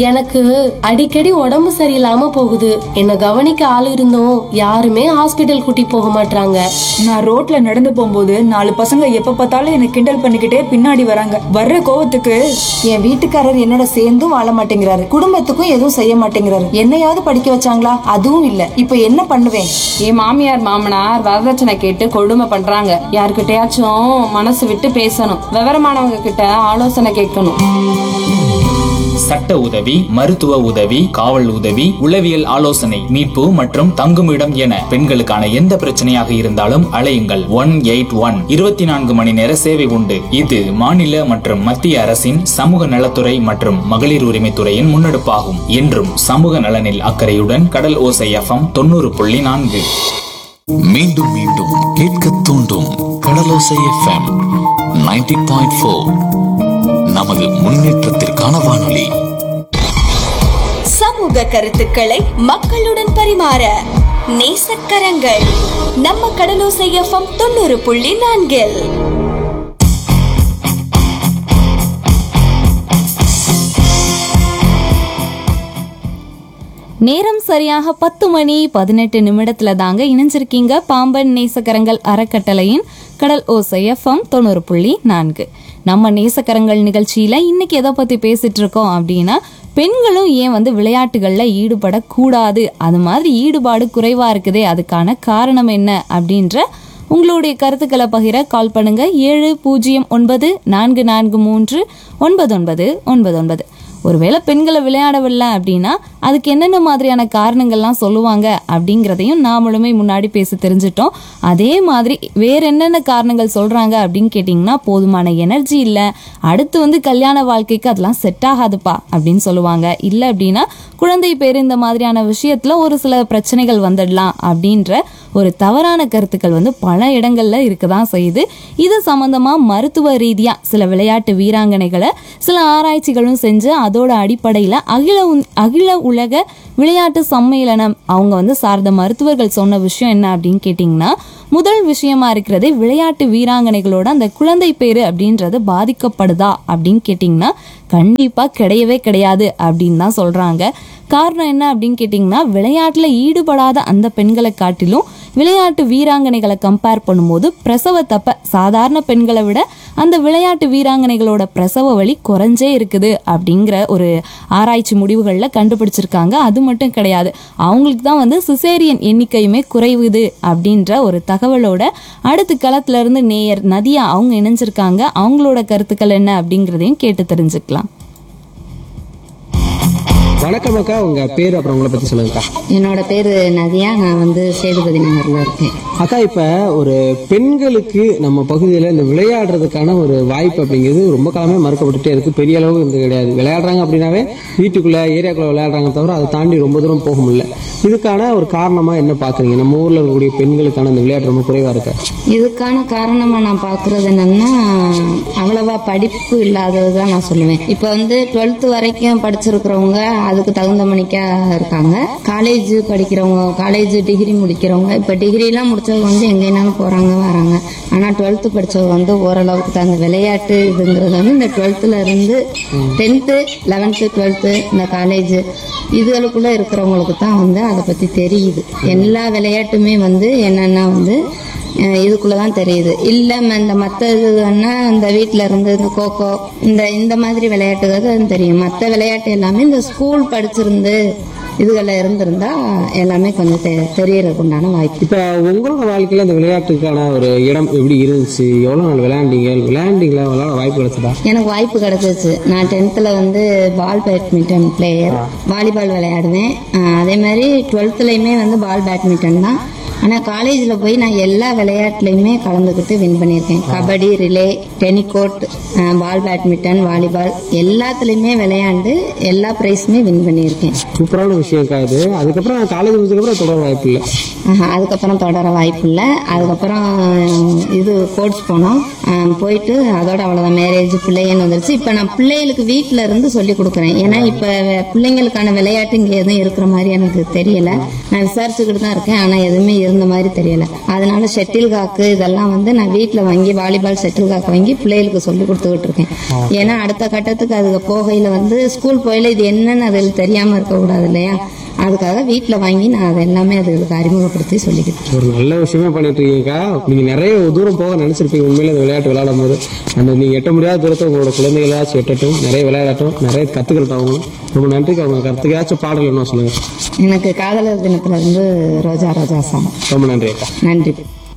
எனக்கு அடிக்கடி உடம்பு சரியில்லாம போகுது என்ன கவனிக்க ஆள் இருந்தும் யாருமே ஹாஸ்பிட்டல் கூட்டி போக மாட்டாங்க நான் ரோட்ல நடந்து போகும்போது நாலு பசங்க எப்ப பார்த்தாலும் என்ன கிண்டல் பண்ணிக்கிட்டே பின்னாடி வராங்க வர்ற கோவத்துக்கு என் வீட்டுக்காரர் என்னோட சேர்ந்தும் வாழ மாட்டேங்கிறாரு குடும்பத்துக்கும் எதுவும் செய்ய மாட்டேங்கிறாரு என்னையாவது படிக்க வச்சாங்களா அதுவும் இல்ல இப்ப என்ன பண்ணுவேன் என் மாமியார் மாமனார் வரதட்சணை கேட்டு கொடுமை பண்றாங்க யார்கிட்டயாச்சும் மனசு விட்டு பேசணும் விவரமானவங்க கிட்ட ஆலோசனை கேட்கணும் சட்ட உதவி மருத்துவ உதவி காவல் உதவி உளவியல் ஆலோசனை மீட்பு மற்றும் தங்குமிடம் என பெண்களுக்கான எந்த பிரச்சனையாக இருந்தாலும் அழையுங்கள் ஒன் எயிட் ஒன் இருபத்தி நான்கு மணி நேர சேவை உண்டு இது மாநில மற்றும் மத்திய அரசின் சமூக நலத்துறை மற்றும் மகளிர் உரிமைத்துறையின் முன்னெடுப்பாகும் என்றும் சமூக நலனில் அக்கறையுடன் கடல் ஓசை எஃப்எம் தொண்ணூறு புள்ளி நான்கு மீண்டும் மீண்டும் கேட்க தூண்டும் கடலோசை எஃப்எம் 90.4 பாயிண்ட் நமது முன்னேற்றத்திற்கான வானொலி சமூக கருத்துக்களை மக்களுடன் பரிமாற நேசக்கரங்கள் நம்ம கடலோசை எஃப்எம் தொண்ணூறு புள்ளி நான்கில் நேரம் சரியாக பத்து மணி பதினெட்டு நிமிடத்துல தாங்க இணைஞ்சிருக்கீங்க பாம்பன் நேசக்கரங்கள் அறக்கட்டளையின் கடல் ஓசை எஃப்எம் தொண்ணூறு புள்ளி நான்கு நம்ம நேசக்கரங்கள் நிகழ்ச்சியில இன்னைக்கு எதை பத்தி பேசிட்டு இருக்கோம் அப்படின்னா பெண்களும் ஏன் வந்து விளையாட்டுகள்ல ஈடுபடக்கூடாது அது மாதிரி ஈடுபாடு குறைவா இருக்குதே அதுக்கான காரணம் என்ன அப்படின்ற உங்களுடைய கருத்துக்களை பகிர கால் பண்ணுங்க ஏழு பூஜ்ஜியம் ஒன்பது நான்கு நான்கு மூன்று ஒன்பது ஒன்பது ஒன்பது ஒன்பது ஒருவேளை பெண்களை விளையாடவில்லை அப்படின்னா அதுக்கு என்னென்ன மாதிரியான காரணங்கள்லாம் சொல்லுவாங்க அப்படிங்கிறதையும் நாமளுமே முன்னாடி பேசி தெரிஞ்சிட்டோம் அதே மாதிரி வேற என்னென்ன காரணங்கள் சொல்றாங்க அப்படின்னு கேட்டிங்கன்னா போதுமான எனர்ஜி இல்லை அடுத்து வந்து கல்யாண வாழ்க்கைக்கு அதெல்லாம் செட் ஆகாதுப்பா அப்படின்னு சொல்லுவாங்க இல்லை அப்படின்னா குழந்தை பேர் இந்த மாதிரியான விஷயத்துல ஒரு சில பிரச்சனைகள் வந்துடலாம் அப்படின்ற ஒரு தவறான கருத்துக்கள் வந்து பல இடங்கள்ல இருக்கதான் செய்யுது இது சம்பந்தமா மருத்துவ ரீதியா சில விளையாட்டு வீராங்கனைகளை சில ஆராய்ச்சிகளும் செஞ்சு அதோட அடிப்படையில அகில உன்- அகில உலக விளையாட்டு சம்மேளனம் அவங்க வந்து சார்ந்த மருத்துவர்கள் சொன்ன விஷயம் என்ன அப்படின்னு கேட்டிங்கன்னா முதல் விஷயமா இருக்கிறது விளையாட்டு வீராங்கனைகளோட அந்த குழந்தை பேரு அப்படின்றது பாதிக்கப்படுதா அப்படின்னு கேட்டிங்கன்னா கண்டிப்பா கிடையவே கிடையாது அப்படின்னு தான் சொல்றாங்க காரணம் என்ன அப்படின்னு கேட்டிங்கன்னா விளையாட்டுல ஈடுபடாத அந்த பெண்களை காட்டிலும் விளையாட்டு வீராங்கனைகளை கம்பேர் பண்ணும்போது பிரசவத்தப்ப சாதாரண பெண்களை விட அந்த விளையாட்டு வீராங்கனைகளோட பிரசவ வலி குறைஞ்சே இருக்குது அப்படிங்கிற ஒரு ஆராய்ச்சி முடிவுகளில் கண்டுபிடிச்சிருக்காங்க அது மட்டும் கிடையாது அவங்களுக்கு தான் வந்து சிசேரியன் எண்ணிக்கையுமே குறைவுது அப்படின்ற ஒரு தகவலோட அடுத்த களத்துல இருந்து நேயர் நதியா அவங்க இணைஞ்சிருக்காங்க அவங்களோட கருத்துக்கள் என்ன அப்படிங்கிறதையும் கேட்டு தெரிஞ்சுக்கலாம் வணக்கம் அக்கா உங்க பேர் அப்புறம் உங்களை பத்தி சொல்லுங்கக்கா என்னோட பேரு நதியா நான் வந்து சேதுபதி நகர்ல இருக்கேன் அக்கா இப்ப ஒரு பெண்களுக்கு நம்ம பகுதியில இந்த விளையாடுறதுக்கான ஒரு வாய்ப்பு அப்படிங்கிறது ரொம்ப காலமே மறுக்கப்பட்டுட்டே இருக்கு பெரிய அளவு இருந்து கிடையாது விளையாடுறாங்க அப்படின்னாவே வீட்டுக்குள்ள ஏரியாக்குள்ள விளையாடுறாங்க தவிர அதை தாண்டி ரொம்ப தூரம் போக முடியல இதுக்கான ஒரு காரணமா என்ன பாக்குறீங்க நம்ம ஊர்ல இருக்கக்கூடிய பெண்களுக்கான இந்த விளையாட்டு ரொம்ப குறைவா இருக்கு இதுக்கான காரணமா நான் பாக்குறது என்னன்னா அவ்வளவா படிப்பு இல்லாதது தான் நான் சொல்லுவேன் இப்ப வந்து டுவெல்த் வரைக்கும் படிச்சிருக்கிறவங்க அதுக்கு தகுந்த மணிக்கா இருக்காங்க காலேஜ் படிக்கிறவங்க காலேஜ் டிகிரி முடிக்கிறவங்க இப்ப டிகிரி எல்லாம் முடிச்சவங்க வந்து எங்கேனாலும் போறாங்க வராங்க ஆனா டுவெல்த் படிச்சவங்க வந்து ஓரளவுக்கு தான் இந்த விளையாட்டு இதுங்கிறது வந்து இந்த டுவெல்த்ல இருந்து டென்த்து லெவன்த்து டுவெல்த்து இந்த காலேஜ் இதுகளுக்குள்ள இருக்கிறவங்களுக்கு தான் வந்து அதை பத்தி தெரியுது எல்லா விளையாட்டுமே வந்து என்னன்னா வந்து அஹ் இதுக்குள்ளதான் தெரியுது இல்ல ம- இந்த மத்த இதுன்னா இந்த வீட்ல இருந்து இந்த கோகோ இந்த இந்த மாதிரி விளையாட்டுகள் தான் தெரியும் மத்த விளையாட்டு எல்லாமே இந்த ஸ்கூல் படிச்சிருந்து இதுகள்ல இருந்திருந்தா எல்லாமே கொஞ்சம் தெ- தெரியறதுக்கு உண்டான வாய்ப்பு இப்ப உங்களோட வாழ்க்கையில இந்த விளையாட்டுக்கான ஒரு இடம் எப்படி இருந்துச்சு எவ்வளவு நாள் விளையாண்டீங்க விளையாண்டீங்களா விளையாட வாய்ப்பு கிடைச்சதா எனக்கு வாய்ப்பு கிடைச்சிச்சு நான் டென்த்தில் வந்து பால் பேட்மிண்டன் பிளேயர் வாலிபால் விளையாடுவேன் அஹ் அதே மாதிரி டுவெல்த்துலையுமே வந்து பால் பேட்மிண்டன் தான் ஆனால் காலேஜில் போய் நான் எல்லா விளையாட்டுலையுமே கலந்துக்கிட்டு வின் பண்ணியிருக்கேன் kabaddi relay tennikoit ball badminton volleyball எல்லாத்துலேயுமே விளையாண்டு எல்லா ப்ரைஸுமே வின் பண்ணியிருக்கேன் சூப்பரான விஷயம் இது அதுக்கப்புறம் காலேஜ் முடிச்சதுக்கப்புறம் தொடர வாய்ப்பு இல்லை ஆஹா, அதுக்கப்புறம் தொடர வாய்ப்பு இல்லை அதுக்கப்புறம் இது கோர்ஸ் போனோம் ஆஹ் போயிட்டு அதோட அவ்வளோதான் மேரேஜ் பிள்ளைங்கன்னு வந்துருச்சு இப்போ நான் பிள்ளைகளுக்கு வீட்டில் இருந்து சொல்லி கொடுக்குறேன் ஏன்னா இப்போ பிள்ளைங்களுக்கான விளையாட்டு இங்கே எதுவும் இருக்கிற மாதிரி எனக்கு தெரியல நான் விசாரிச்சுக்கிட்டு தான் இருக்கேன் ஆனால் எதுவுமே இருந்த தகுந்த மாதிரி தெரியல அதனால ஷெட்டில் காக்கு இதெல்லாம் வந்து நான் வீட்டில் வாங்கி வாலிபால் ஷெட்டில் காக்கு வாங்கி பிள்ளைகளுக்கு சொல்லி கொடுத்துக்கிட்டு இருக்கேன் ஏன்னா அடுத்த கட்டத்துக்கு அதுக்கு போகையில வந்து ஸ்கூல் போயில இது என்னன்னு அதில் தெரியாம இருக்கக்கூடாது இல்லையா அதுக்காக வீட்டில் வாங்கி நான் அதை எல்லாமே அதுகளுக்கு அறிமுகப்படுத்தி சொல்லிக்கிட்டு ஒரு நல்ல விஷயமே பண்ணிட்டு இருக்கீங்கக்கா நீங்க நிறைய தூரம் போக நினைச்சிருப்பீங்க உண்மையில இந்த விளையாட்டு விளையாடும் போது அந்த நீங்க எட்ட முடியாத தூரத்தை உங்களோட குழந்தைகளாச்சும் எட்டட்டும் நிறைய விளையாடட்டும் நிறைய கத்துக்கிட்டோம் அவங்களும் ரொம்ப நன்றிக்கா அவங்க கருத்துக்காச்சும் பாடல் என்ன சொல்லுங்க எனக்கு காதலர் தினத்துல இருந்து ரோஜா ரோஜா சாங் ரொம்ப நன்றி அக்கா நன்றி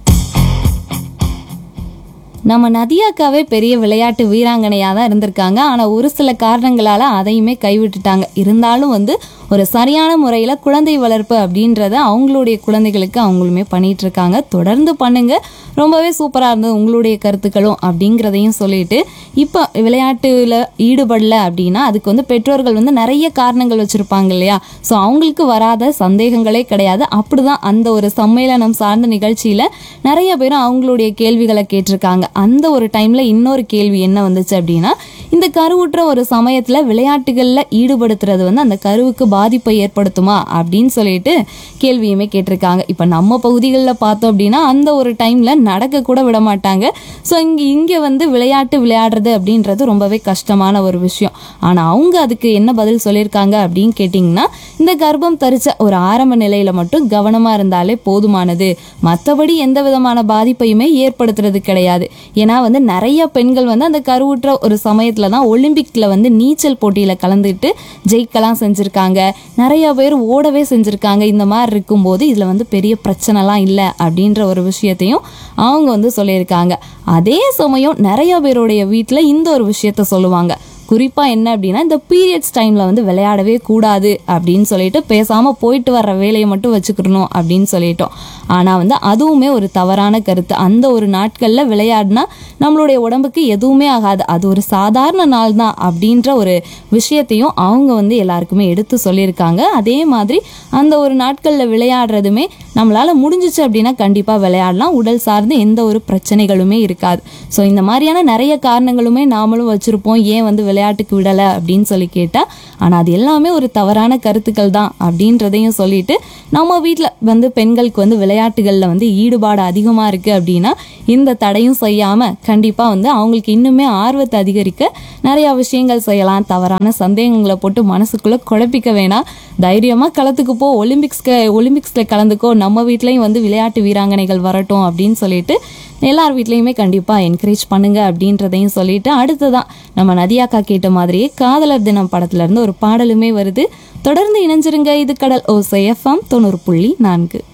நம்ம நதியாக்காவே பெரிய விளையாட்டு வீராங்கனையாக தான் இருந்திருக்காங்க ஆனால் ஒரு சில காரணங்களால் அதையுமே கைவிட்டுட்டாங்க இருந்தாலும் வந்து ஒரு சரியான முறையில் குழந்தை வளர்ப்பு அப்படின்றத அவங்களுடைய குழந்தைகளுக்கு அவங்களுமே பண்ணிட்டு இருக்காங்க தொடர்ந்து பண்ணுங்க ரொம்பவே சூப்பராக இருந்தது உங்களுடைய கருத்துக்களும் அப்படிங்கிறதையும் சொல்லிட்டு இப்போ விளையாட்டுல ஈடுபடல அப்படின்னா அதுக்கு வந்து பெற்றோர்கள் வந்து நிறைய காரணங்கள் வச்சுருப்பாங்க இல்லையா ஸோ அவங்களுக்கு வராத சந்தேகங்களே கிடையாது அப்படிதான் அந்த ஒரு சம்மேளனம் சார்ந்த நிகழ்ச்சியில் நிறைய பேரும் அவங்களுடைய கேள்விகளை கேட்டிருக்காங்க அந்த ஒரு டைமில் இன்னொரு கேள்வி என்ன வந்துச்சு அப்படின்னா இந்த கருவுற்ற ஒரு சமயத்தில் விளையாட்டுகளில் ஈடுபடுத்துறது வந்து அந்த கருவுக்கு பாதிப்பை ஏற்படுத்துமா அப்படின்னு சொல்லிட்டு கேள்வியுமே கேட்டிருக்காங்க இப்போ நம்ம பகுதிகளில் பார்த்தோம் அப்படின்னா அந்த ஒரு டைமில் நடக்க கூட விட மாட்டாங்க ஸோ இங்கே இங்கே வந்து விளையாட்டு விளையாடுறது அப்படின்றது ரொம்பவே கஷ்டமான ஒரு விஷயம் ஆனால் அவங்க அதுக்கு என்ன பதில் சொல்லியிருக்காங்க அப்படின்னு கேட்டிங்கன்னா இந்த கர்ப்பம் தரிச்ச ஒரு ஆரம்ப நிலையில் மட்டும் கவனமாக இருந்தாலே போதுமானது மற்றபடி எந்த விதமான பாதிப்பையுமே ஏற்படுத்துறது கிடையாது ஏன்னா வந்து நிறைய பெண்கள் வந்து அந்த கருவுற்ற ஒரு சமயத்தில் தான் ஒலிம்பிக்கில் வந்து நீச்சல் போட்டியில் கலந்துட்டு ஜெயிக்கலாம் செஞ்சுருக்காங்க நிறைய பேர் ஓடவே செஞ்சுருக்காங்க இந்த மாதிரி இருக்கும்போது இதில் வந்து பெரிய பிரச்சனைலாம் இல்லை அப்படின்ற ஒரு விஷயத்தையும் அவங்க வந்து சொல்லியிருக்காங்க அதே சமயம் நிறைய பேருடைய வீட்டில் இந்த ஒரு விஷயத்த சொல்லுவாங்க குறிப்பாக என்ன அப்படின்னா இந்த பீரியட்ஸ் டைமில் வந்து விளையாடவே கூடாது அப்படின்னு சொல்லிட்டு பேசாமல் போயிட்டு வர்ற வேலையை மட்டும் வச்சுக்கிடணும் அப்படின்னு சொல்லிட்டோம் ஆனால் வந்து அதுவுமே ஒரு தவறான கருத்து அந்த ஒரு நாட்களில் விளையாடினா நம்மளுடைய உடம்புக்கு எதுவுமே ஆகாது அது ஒரு சாதாரண நாள் தான் அப்படின்ற ஒரு விஷயத்தையும் அவங்க வந்து எல்லாருக்குமே எடுத்து சொல்லியிருக்காங்க அதே மாதிரி அந்த ஒரு நாட்களில் விளையாடுறதுமே நம்மளால் முடிஞ்சிச்சு அப்படின்னா கண்டிப்பாக விளையாடலாம் உடல் சார்ந்து எந்த ஒரு பிரச்சனைகளுமே இருக்காது ஸோ இந்த மாதிரியான நிறைய காரணங்களுமே நாமளும் வச்சுருப்போம் ஏன் வந்து விளையாட்டுக்கு விடலை அப்படின்னு சொல்லி கேட்டால் ஆனால் அது எல்லாமே ஒரு தவறான கருத்துக்கள் தான் அப்படின்றதையும் சொல்லிட்டு நம்ம வீட்டில் வந்து பெண்களுக்கு வந்து விளையாட்டுகளில் வந்து ஈடுபாடு அதிகமாக இருக்குது அப்படின்னா இந்த தடையும் செய்யாமல் கண்டிப்பாக வந்து அவங்களுக்கு இன்னுமே ஆர்வத்தை அதிகரிக்க நிறையா விஷயங்கள் செய்யலாம் தவறான சந்தேகங்களை போட்டு மனசுக்குள்ளே குழப்பிக்க வேணாம் தைரியமாக களத்துக்கு போ ஒலிம்பிக்ஸ்க்கு ஒலிம்பிக்ஸில் கலந்துக்கோ நம்ம வீட்லேயும் வந்து விளையாட்டு வீராங்கனைகள் வரட்டும் அப்படின்னு சொல்லிட்டு எல்லார் வீட்லேயுமே கண்டிப்பாக என்கரேஜ் பண்ணுங்க அப்படின்றதையும் சொல்லிட்டு அடுத்ததான் நம்ம நதியாக்கா கேட்ட மாதிரியே காதலர் தினம் படத்துல இருந்து ஒரு பாடலுமே வருது தொடர்ந்து இணைஞ்சிருங்க இது கடல் ஓசை எஃப்எம் தொண்ணூறு புள்ளி நான்கு